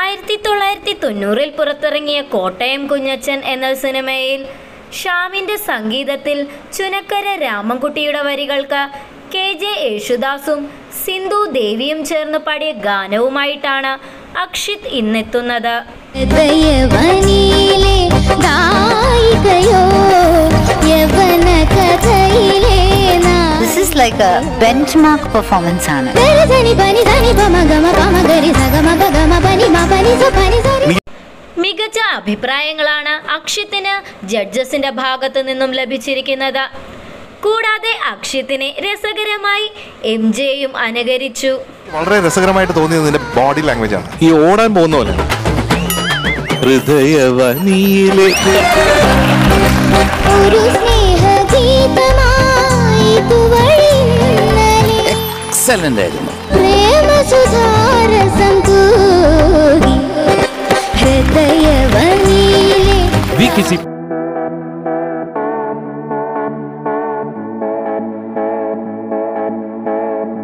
ആയിരത്തി തൊള്ളായിരത്തി തൊണ്ണൂറിൽ പുറത്തിറങ്ങിയ കോട്ടയം കുഞ്ഞച്ചൻ എന്ന സിനിമയിൽ ഷ്യാമിൻ്റെ സംഗീതത്തിൽ ചുനക്കര രാമൻകുട്ടിയുടെ വരികൾക്ക് കെ ജെ യേശുദാസും സിന്ധു ദേവിയും ചേർന്ന് പാടിയ ഗാനവുമായിട്ടാണ് അക്ഷിത് ഇന്നെത്തുന്നത് ഹൃദയവനിയിലെ ഗായികയോ യവന കഥയിലെ this is like a benchmark performance ആണ് ധനി പനി ധനി പമ ഗമ പമ ഗരി സഗമ പഗമ പനി മ പനി സ പനി സരി മികച്ച അഭിപ്രായങ്ങളാണ് അക്ഷിത്തിന് ജഡ്ജസിന്റെ ഭാഗത്തു നിന്നും ലഭിച്ചിരിക്കുന്നത് കൂടാതെ അക്ഷിത്തിനെ രസകരമായി എം ജെയും അനുകരിച്ചു വളരെ രസകരമായിട്ട് തോന്നിയത് നിന്റെ ബോഡി ലാംഗ്വേജ് ആണ് ഈ ഓടാൻ പോകുന്ന പോലെ ഹൃദയവനിയിലേക്ക് ഒരു സ്നേഹഗീതമായി തുവഴിന്നലെ എക്സലന്റ് ആയിരുന്നു പ്രേമസുധാരസം തൂകി ഹൃദയവനിയിലെ വി കെ സി